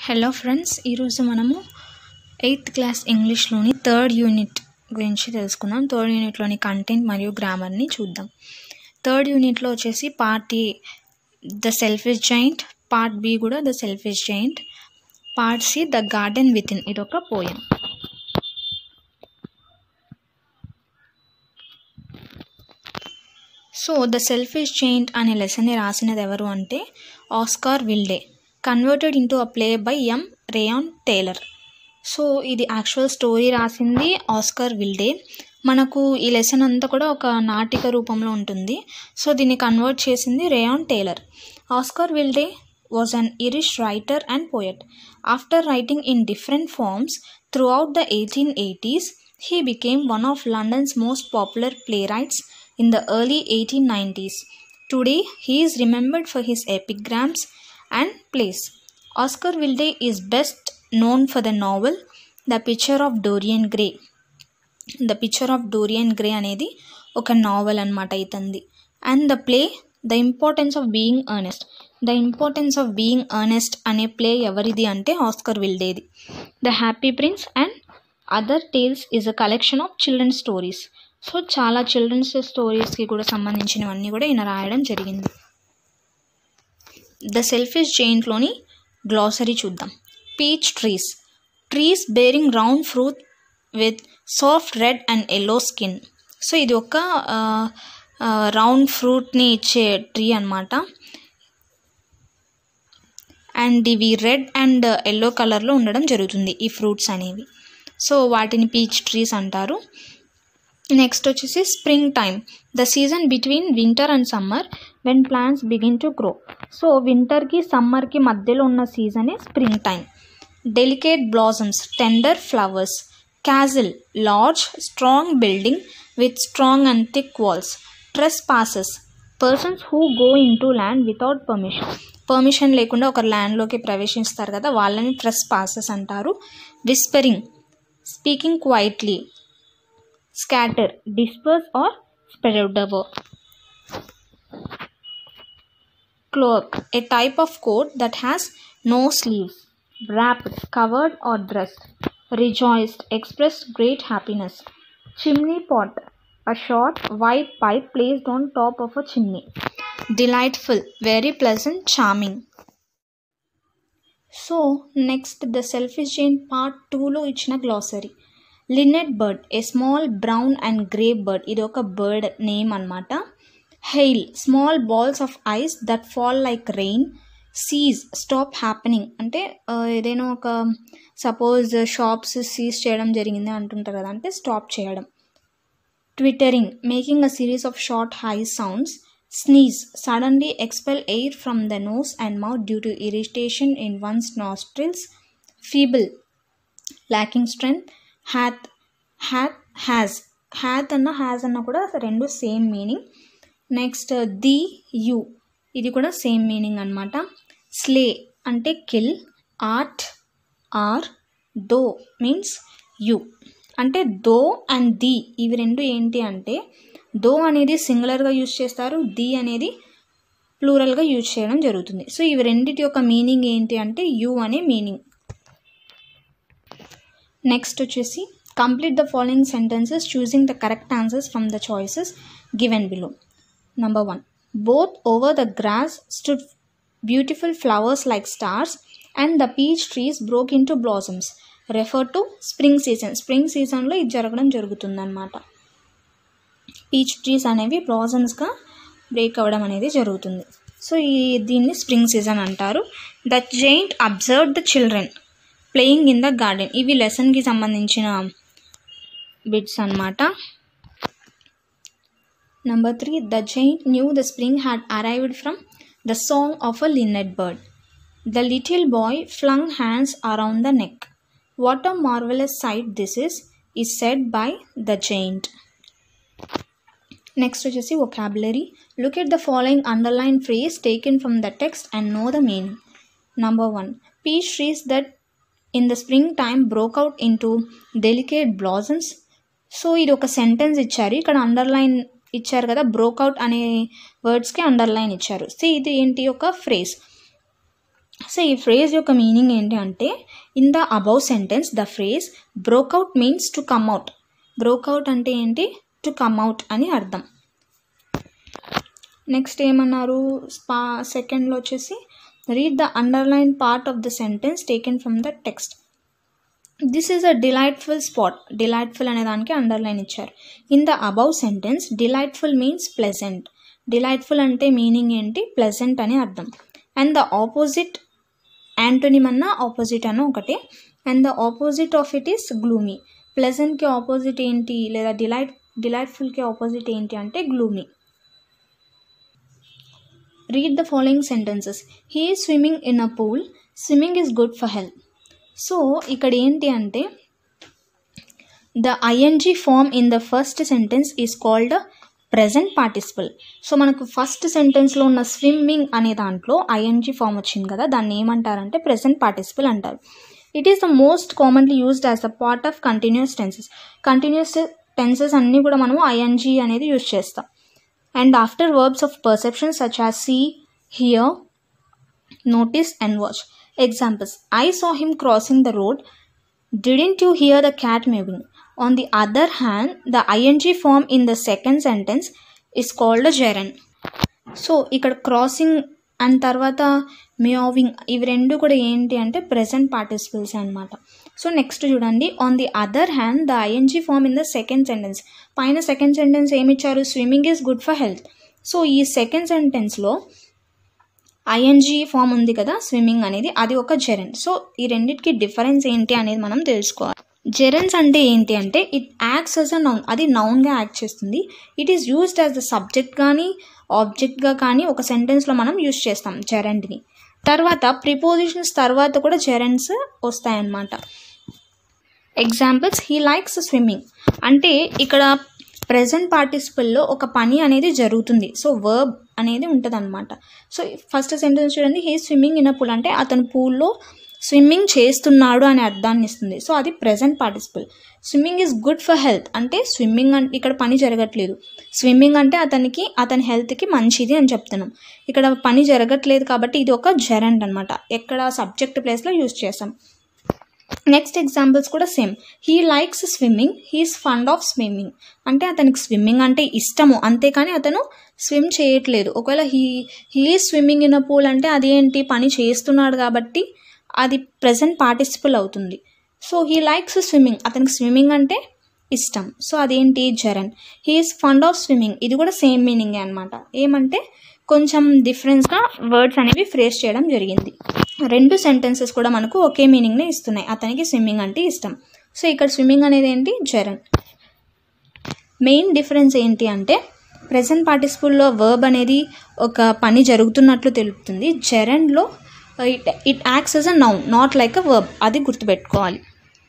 Hello friends ఈరోజు మనము eighth class ఇంగ్లీష్లోని థర్డ్ యూనిట్ గురించి తెలుసుకుందాం థర్డ్ యూనిట్లోని కంటెంట్ మరియు గ్రామర్ని చూద్దాం థర్డ్ యూనిట్లో వచ్చేసి part A the selfish giant part B కూడా the selfish giant part C the garden within ఇది ఒక poem so the selfish giant అనే లెసన్ని రాసినది ఎవరు అంటే Oscar Wilde converted into a play by M Ryan Taylor so ఇది actual story రాసింది ఆస్కార్ విల్డే మనకు ఈ లెసన్ అంతా కూడా ఒక నాటిక రూపంలో ఉంటుంది సో దీన్ని కన్వర్ట్ చేసింది Ryan Taylor Oscar Wilde was an Irish writer and poet after writing in different forms throughout the eighteen eighties he became one of London's most popular playwrights in the early 1890s. Today, he is remembered for his epigrams and plays. Oscar Wilde is best known for the novel The Picture of Dorian Gray. The picture of Dorian Gray అనేది ఒక novel అనమాట ఇతంది and the play the importance of being earnest the importance of being earnest అనే play ఎవరిది అంటే Oscar విల్డేది the happy prince and other tales is a collection of children stories so చాలా children's స్టోరీస్కి కూడా సంబంధించినవన్నీ కూడా ఈయన రాయడం జరిగింది ద సెల్ఫిష్ జైంట్లోని గ్లాసరీ చూద్దాం peach trees trees bearing round fruit with soft red and yellow skin so ఇది ఒక రౌండ్ ఫ్రూట్ని ఇచ్చే ట్రీ అనమాట అండ్ ఇవి రెడ్ అండ్ ఎల్లో కలర్లో ఉండడం జరుగుతుంది ఈ ఫ్రూట్స్ అనేవి సో వాటిని పీచ్ ట్రీస్ అంటారు నెక్స్ట్ వచ్చేసి spring time the season between winter and summer when plants begin to grow so వింటర్కి సమ్మర్కి మధ్యలో ఉన్న సీజనే spring time delicate blossoms tender flowers castle large strong building with strong and thick walls trespassers persons who go in to land without permission permission లేకుండా ఒక ల్యాండ్లోకి ప్రవేశిస్తారు కదా వాళ్ళని ట్రెస్ పాసెస్ అంటారు whispering speaking quietly scatter disperse or spread hour cloak a type of coat that has no sleeves wrapped, covered, or dressed, rejoiced, expressed great happiness. Chimney pot, a short white pipe placed on top of a chimney. Delightful, very pleasant, charming. So next the selfish giant part టూలో ఇచ్చిన glossary linnet bird a small brown and grey bird ఇది ఒక bird name అనమాట hail small balls of ice that fall like rain cease stop happening అంటే ఏదైనా ఒక suppose shops seize చేయడం జరిగింది అంటుంటారు కదా అంటే స్టాప్ చేయడం twittering making a series of short high sounds sneeze suddenly expel air from the nose and mouth due to irritation in one's nostrils feeble lacking strength hath hath has hath అన్న has అన్న కూడా రెండు same meaning next thee you ఇది కూడా same meaning అనమాట slay అంటే kill art are thou means you అంటే thou and the ఇవి రెండు ఏంటి అంటే దో అనేది సింగులర్గా యూజ్ చేస్తారు ది అనేది ప్లూరల్గా యూజ్ చేయడం జరుగుతుంది సో ఇవి రెండింటి యొక్క మీనింగ్ ఏంటి అంటే యు అనే మీనింగ్ నెక్స్ట్ వచ్చేసి complete the following sentences choosing the correct answers from the choices given below number one Both over the grass stood beautiful flowers like stars, and the peach trees broke into blossoms. Refer to spring season spring సీజన్లో ఇది జరగడం జరుగుతుందన్నమాట peach trees అనేవి బ్లాసమ్స్గా break అవ్వడం అనేది జరుగుతుంది so ఈ దీన్ని స్ప్రింగ్ సీజన్ అంటారు the giant observe the children playing in the garden ఇవి లెసన్కి సంబంధించిన బిట్స్ అనమాట Number 3. The giant knew the spring had arrived from the song of a linnet bird. The little boy flung hands around the neck. What a marvelous sight this is, is said by the giant. Next వచ్చేసి vocabulary. Look at the following underlined phrase taken from the text and know the meaning. Number 1. Peach trees that in the springtime broke out into delicate blossoms. So ఇది ఒక sentence ఇచ్చారు ఇక్కడ underline ఇచ్చారు కదా breakout అనే వర్డ్స్కి underline ఇచ్చారు so ఇది ఏంటి ఒక ఫ్రేజ్ సో ఈ ఫ్రేజ్ యొక్క మీనింగ్ ఏంటి అంటే in the above sentence the phrase broke out means to come out broke out అంటే ఏంటి టు కమ్ అవుట్ అని అర్థం నెక్స్ట్ ఏమన్నారు స్పా సెకండ్లో వచ్చేసి read the underline part of the sentence taken from the text this is a delightful spot delightful అనే దానికి అండర్లైన్ ఇచ్చారు in the above sentence delightful means pleasant delightful అంటే మీనింగ్ ఏంటి ప్లెజెంట్ అని అర్థం అండ్ ద ఆపోజిట్ యాంటోనిమ్ అన్న opposite అన్న ఒకటే and the opposite of it is gloomy ప్లెజెంట్కి ఆపోజిట్ ఏంటి లేదా డిలైట్ డిలైట్ఫుల్కి ఆపోజిట్ ఏంటి అంటే gloomy read the following sentences he is swimming in a pool swimming is good for health so ఇక్కడ ఏంటి అంటే the ING form in the first sentence is called present participle so మనకు first సెంటెన్స్లో ఉన్న swimming అనే దాంట్లో ING form వచ్చింది కదా దాన్ని ఏమంటారంటే ప్రజెంట్ పార్టిసిపల్ అంటారు it is the most commonly used as the part of continuous tenses continuous tenses అన్నీ కూడా మనము ఐఎన్జీ అనేది యూజ్ చేస్తాం and after verbs of perception such as see hear notice and watch examples I saw him crossing the road didn't you hear the cat mewing On the other hand, the ing form in the second sentence is called a gerund. So ఇక్కడ crossing and తర్వాత meowing ఇవి రెండు కూడా ఏంటి అంటే present participles అనమాట so next చూడండి on the other hand the ING form in the second sentence పైన సెకండ్ సెంటెన్స్ ఏమి ఇచ్చారు swimming is good for health so ఈ సెకండ్ సెంటెన్స్లో ఐఎన్జీ ఫామ్ ఉంది కదా స్విమ్మింగ్ అనేది అది ఒక జెరెంట్ సో ఈ రెండింటికి డిఫరెన్స్ ఏంటి అనేది మనం తెలుసుకోవాలి జెరెన్స్ అంటే ఏంటి అంటే it acts as a noun అది నౌన్గా యాక్ట్ చేస్తుంది it is used as the subject కానీ ఆబ్జెక్ట్గా కానీ ఒక సెంటెన్స్లో మనం యూస్ చేస్తాం జెరెంట్ని తర్వాత ప్రిపోజిషన్స్ తర్వాత కూడా జెరెంట్స్ వస్తాయన్నమాట ఎగ్జాంపుల్స్ హీ లైక్స్ స్విమ్మింగ్ అంటే ఇక్కడ ప్రజెంట్ పార్టిసిపల్లో ఒక పని అనేది జరుగుతుంది సో వర్బ్ అనేది ఉంటుంది అనమాట సో ఫస్ట్ సెంటెన్స్ చూడండి he swimming in a pool అంటే అతను పూల్లో స్విమ్మింగ్ చేస్తున్నాడు అనే అర్థాన్ని ఇస్తుంది సో అది present participle swimming is good for health అంటే స్విమ్మింగ్ అంటే ఇక్కడ పని జరగట్లేదు స్విమ్మింగ్ అంటే అతనికి అతని హెల్త్కి మంచిది అని చెప్తున్నాం ఇక్కడ పని జరగట్లేదు కాబట్టి ఇది ఒక జెరెంట్ అనమాట ఎక్కడ సబ్జెక్ట్ ప్లేస్లో యూజ్ చేస్తాం నెక్స్ట్ ఎగ్జాంపుల్స్ కూడా same he likes swimming he's fond of swimming అంటే అతనికి స్విమ్మింగ్ అంటే ఇష్టము అంతేకాని అతను స్విమ్ చేయట్లేదు ఒకవేళ he he swimming in a pool అంటే అదేంటి పని చేస్తున్నాడు కాబట్టి అది ప్రజెంట్ పార్టిసిపల్ అవుతుంది సో హీ లైక్స్ స్విమ్మింగ్ అతనికి స్విమ్మింగ్ అంటే ఇష్టం సో అదేంటి gerund he is fond of swimming ఇది కూడా సేమ్ మీనింగే అనమాట ఏమంటే కొంచెం డిఫరెన్స్గా వర్డ్స్ అనేవి ఫ్రేస్ చేయడం జరిగింది రెండు సెంటెన్సెస్ కూడా మనకు ఒకే మీనింగ్నే ఇస్తున్నాయి అతనికి స్విమ్మింగ్ అంటే ఇష్టం సో ఇక్కడ స్విమ్మింగ్ అనేది ఏంటి జరన్ మెయిన్ డిఫరెన్స్ ఏంటి అంటే ప్రజెంట్ పార్టిసిపుల్లో వర్బ్ అనేది ఒక పని జరుగుతున్నట్లు తెలుపుతుంది జెరెండ్లో it it acts as a noun not like a verb అది గుర్తుపెట్టుకోవాలి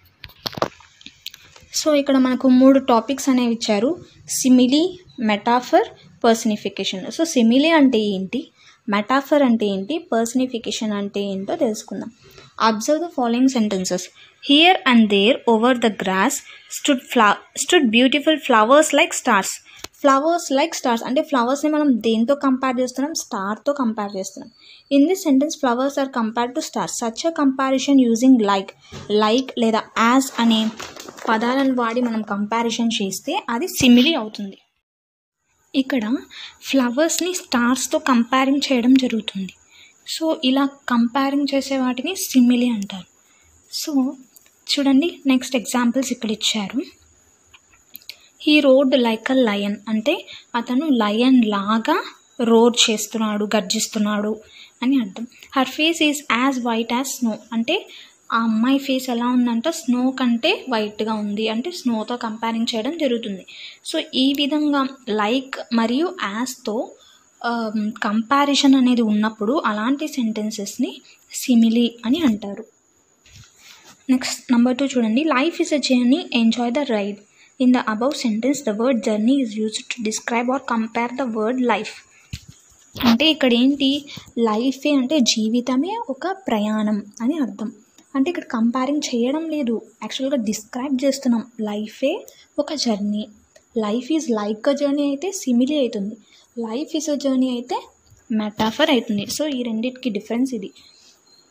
సో ఇక్కడ మనకు మూడు టాపిక్స్ అనేవి ఇచ్చారు simile metaphor personification so simile అంటే ఏంటి మెటాఫర్ అంటే ఏంటి పర్సనిఫికేషన్ అంటే ఏంటో తెలుసుకుందాం observe the following sentences here and there over the grass stood ఫ్లా stood beautiful flowers like stars flowers like stars అంటే ఫ్లవర్స్ని మనం దేంతో కంపేర్ చేస్తున్నాం స్టార్తో కంపేర్ చేస్తున్నాం in this sentence flowers are compare to stars such a comparison using like like లేదా as అనే పదాలను వాడి మనం కంపారిజన్ చేస్తే అది సిమిలీ అవుతుంది ఇక్కడ ఫ్లవర్స్ని స్టార్స్తో కంపేరింగ్ చేయడం జరుగుతుంది సో ఇలా కంపేరింగ్ చేసే వాటిని సిమిలీ అంటారు సో చూడండి నెక్స్ట్ ఎగ్జాంపుల్స్ ఇక్కడ ఇచ్చారు he roared like a lion అంటే అతను లయన్ లాగా రోడ్ చేస్తున్నాడు గర్జిస్తున్నాడు అని అర్థం her face is as white as snow అంటే ఆ అమ్మాయి ఫేస్ ఎలా ఉందంటే స్నో కంటే వైట్గా ఉంది అంటే స్నోతో కంపేరింగ్ చేయడం జరుగుతుంది సో ఈ విధంగా లైక్ మరియు యాజ్తో కంపారిజన్ అనేది ఉన్నప్పుడు అలాంటి సెంటెన్సెస్ని సిమిలీ అని అంటారు నెక్స్ట్ నెంబర్ టూ చూడండి life is a journey enjoy the ride in the above sentence the word journey is used to describe or compare the word life అంటే ఇక్కడ ఏంటి లైఫే అంటే జీవితమే ఒక ప్రయాణం అని అర్థం అంటే ఇక్కడ కంపేరింగ్ చేయడం లేదు యాక్చువల్గా డిస్క్రైబ్ చేస్తున్నాం లైఫే ఒక journey life is like a journey అయితే సిమిలీ అవుతుంది లైఫ్ ఈజ్ అ జర్నీ అయితే మెటాఫర్ అవుతుంది సో ఈ రెండింటికి డిఫరెన్స్ ఇది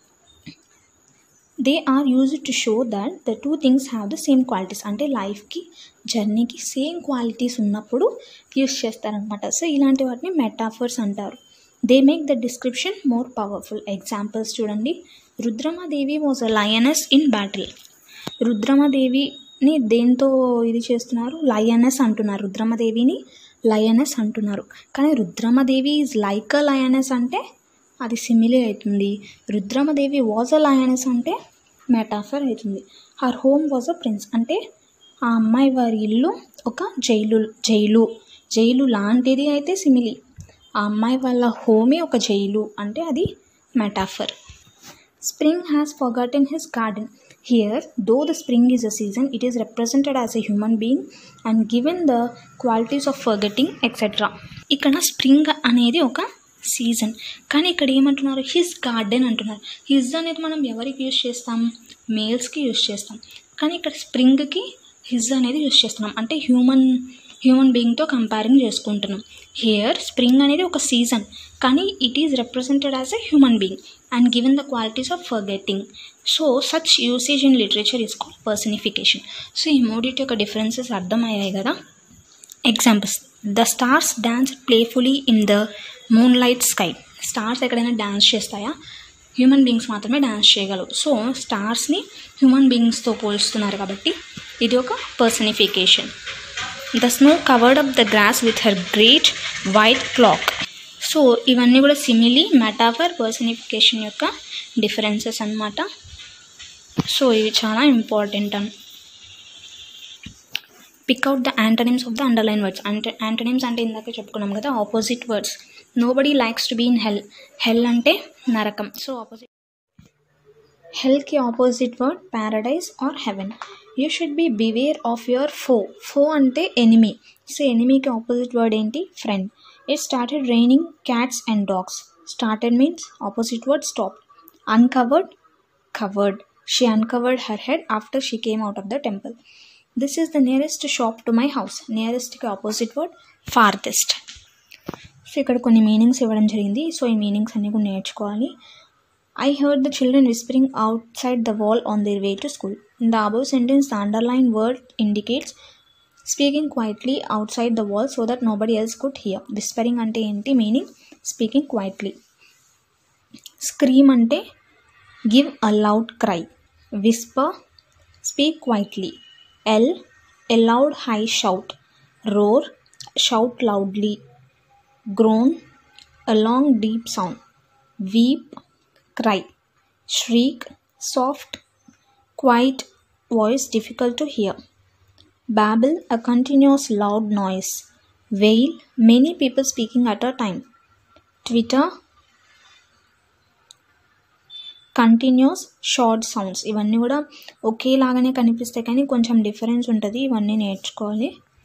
they are use to show that the two things have the same qualities అంటే లైఫ్కి జర్నీకి సేమ్ క్వాలిటీస్ ఉన్నప్పుడు యూస్ చేస్తారనమాట సో ఇలాంటి వాటిని మెటాఫర్స్ అంటారు they make the description more powerful examples చూడండి Rudramadevi was a lioness in battle రుద్రమదేవిని దేంతో ఇది చేస్తున్నారు లయనస్ అంటున్నారు రుద్రమదేవిని లయనస్ అంటున్నారు కానీ Rudramadevi is like a lioness అంటే అది సిమిలే అవుతుంది రుద్రమదేవి వాజ్ అ లయనస్ అంటే మెటాఫర్ అవుతుంది her home was a prison అంటే ఆ అమ్మాయి వారి ఇల్లు ఒక జైలు జైలు జైలు లాంటిది అయితే సిమిలి ఆ అమ్మాయి వాళ్ళ హోమే ఒక జైలు అంటే అది metaphor Spring has forgotten his garden. Here, though the spring is a season, it is represented as a human being and given the qualities of forgetting, etc. ఇక్కడ స్ప్రింగ్ అనేది ఒక సీజన్ కానీ ఇక్కడ ఏమంటున్నారు హిస్ గార్డెన్ అంటున్నారు his అనేది మనం ఎవరికి యూజ్ చేస్తాం మేల్స్కి యూజ్ చేస్తాం కానీ ఇక్కడ స్ప్రింగ్కి హిజ్ అనేది యూజ్ చేస్తున్నాం అంటే హ్యూమన్ హ్యూమన్ బీయింగ్తో కంపేరింగ్ చేసుకుంటున్నాం హియర్ స్ప్రింగ్ అనేది ఒక సీజన్ కానీ it is represented as a human being and given the qualities of forgetting so such usage in literature is called personification so ఈ మూడింటి యొక్క డిఫరెన్సెస్ అర్థమయ్యాయి కదా examples the stars dance playfully in the moonlight sky stars ఎక్కడైనా dance చేస్తాయా human beings మాత్రమే dance చేయగలవు so స్టార్స్ని హ్యూమన్ బీయింగ్స్తో పోల్స్తున్నారు కాబట్టి ఇది ఒక personification the snow covered up the grass with her great white cloak so ఇవన్నీ కూడా సిమిలీ మెటాఫర్ పర్సనిఫికేషన్ యొక్క డిఫరెన్సెస్ అన్నమాట సో ఇవి చాలా ఇంపార్టెంట్ అని pick out the antonyms of the underline words అంటే యాంటనిమ్స్ అంటే ఇందాక చెప్పుకున్నాం కదా opposite words nobody likes to be in hell hell అంటే నరకం సో ఆపోజిట్ హెల్కి opposite word paradise or heaven you should be beware of your foe foe అంటే enemy so ఎనిమీకి ఆపోజిట్ వర్డ్ ఏంటి friend it started raining cats and dogs started means opposite word stop uncovered covered she uncovered her head after she came out of the temple this is the nearest shop to my house నియరెస్ట్కి opposite word farthest so ఇక్కడ కొన్ని meanings ఇవ్వడం జరిగింది so ఈ meanings అన్నీ కూడా నేర్చుకోవాలి I heard the children whispering outside the wall on their way to school. In the above sentence, the underlined word indicates speaking quietly outside the wall so that nobody else could hear. Whispering ante enti meaning speaking quietly. Scream ante give a loud cry. Whisper speak quietly. L a loud high shout. Roar shout loudly. Groan a long deep sound. Weep cry, shriek, soft, quiet voice difficult to hear. Babble, a continuous loud noise. Wail, many people speaking at a time. Twitter, continuous short sounds ఇవన్నీ కూడా ఒకేలాగానే కనిపిస్తాయి కానీ కొంచెం difference ఉంటుంది ఇవన్నీ నేర్చుకోవాలి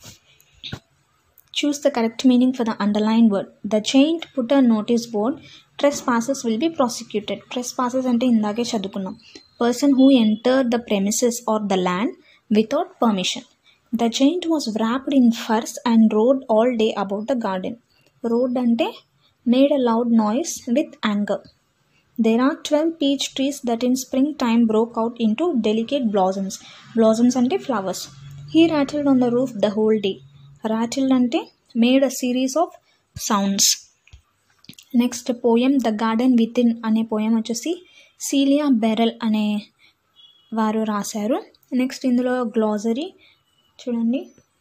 choose the correct meaning for the underline word the giant put a notice board trespassers will be prosecuted trespassers అంటే ఇందాకే చదువుకున్నాం person who enter the premises or the land without permission the giant was wrapped in furs and roared all day about the garden roared అంటే made a loud noise with anger there are twelve peach trees that in spring time broke out in into delicate blossoms blossoms అంటే flowers he rattled on the roof the whole day rattled అంటే made a series of sounds next poem the garden within అనే poem వచ్చేసి Celia Berrell అనే వారు రాశారు next ఇందులో glossary చూడండి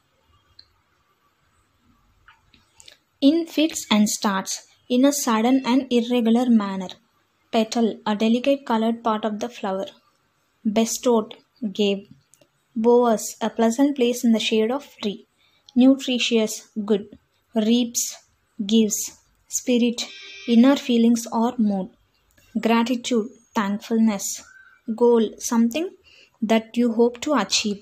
in fits and starts in a sudden and irregular manner petal a delicate coloured part of the flower bestowed gave boughs a pleasant place in the shade of tree nutritious good reaps gives spirit inner feelings or mood gratitude thankfulness goal something that you hope to achieve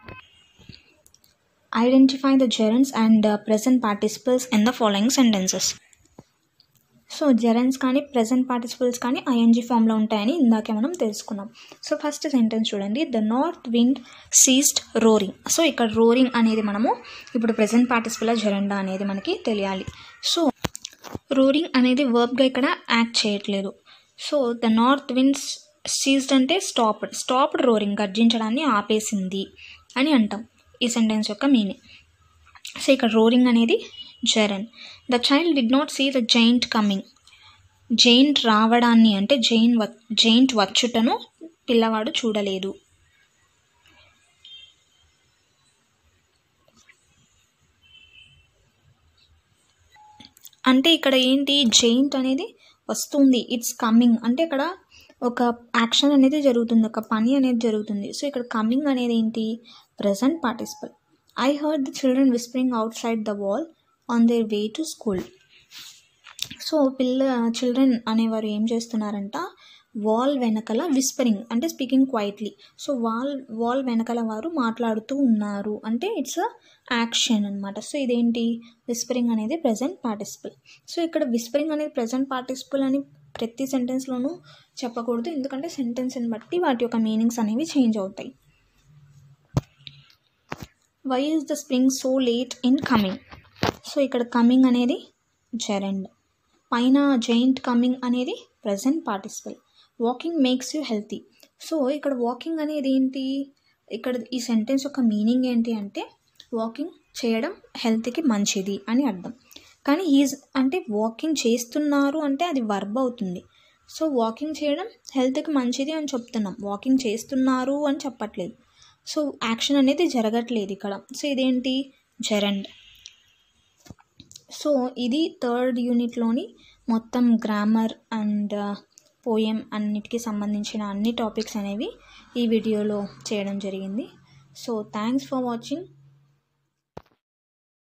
identify the gerunds and uh, present participles in the following sentences so gerunds కానీ present participles కానీ ING ఫామ్లో ఉంటాయని ఇందాకే మనం తెలుసుకున్నాం so first sentence చూడండి the north wind ceased roaring so ఇక్కడ roaring అనేది మనము ఇప్పుడు ప్రజెంట్ పార్టిసిపల్ జెరండా అనేది మనకి తెలియాలి సో రోరింగ్ అనేది వర్బ్గా ఇక్కడ యాక్ట్ చేయట్లేదు so the north winds ceased అంటే స్టాప్డ్ స్టాప్డ్ రోరింగ్ గర్జించడాన్ని ఆపేసింది అని అంటాం ఈ సెంటెన్స్ యొక్క మీనింగ్ సో ఇక్కడ రోరింగ్ అనేది gerund the child did not see the giant coming giant రావడాన్ని అంటే జైన్ వ జైంట్ వచ్చుటను పిల్లవాడు చూడలేదు అంటే ఇక్కడ ఏంటి జైంట్ అనేది వస్తుంది ఇట్స్ కమింగ్ అంటే ఇక్కడ ఒక యాక్షన్ అనేది జరుగుతుంది ఒక పని అనేది జరుగుతుంది సో ఇక్కడ కమింగ్ అనేది ఏంటి present participle I heard the children whispering outside the wall on their way to school so పిల్ల చిల్డ్రన్ అనేవారు ఏం చేస్తున్నారంట వాల్ వెనకల విస్పరింగ్ అంటే speaking quietly so wall wall వెనకల వారు మాట్లాడుతూ ఉన్నారు అంటే ఇట్స్ అ యాక్షన్ అనమాట సో ఇదేంటి విస్పరింగ్ అనేది ప్రజెంట్ పార్టిసిపల్ సో ఇక్కడ విస్పరింగ్ అనేది ప్రజెంట్ పార్టిసిపల్ అని ప్రతి సెంటెన్స్లోనూ చెప్పకూడదు ఎందుకంటే సెంటెన్స్ని బట్టి వాటి యొక్క మీనింగ్స్ అనేవి చేంజ్ అవుతాయి why is the spring so late in coming so ఇక్కడ కమింగ్ అనేది జెరెండ్ పైన జైంట్ కమింగ్ అనేది present participle walking makes you healthy so ఇక్కడ వాకింగ్ అనేది ఏంటి ఇక్కడ ఈ సెంటెన్స్ యొక్క మీనింగ్ ఏంటి అంటే వాకింగ్ చేయడం హెల్త్కి మంచిది అని అర్థం కానీ ఈజ్ అంటే వాకింగ్ చేస్తున్నారు అంటే అది వర్బ్ అవుతుంది సో వాకింగ్ చేయడం హెల్త్కి మంచిది అని చెప్తున్నాం వాకింగ్ చేస్తున్నారు అని చెప్పట్లేదు సో యాక్షన్ అనేది జరగట్లేదు ఇక్కడ సో ఇదేంటి జెరండ్ సో ఇది థర్డ్ యూనిట్లోని మొత్తం గ్రామర్ అండ్ పోయం అన్నిటికీ సంబంధించిన అన్ని టాపిక్స్ అనేవి ఈ వీడియోలో చేయడం జరిగింది సో థ్యాంక్స్ ఫర్ వాచింగ్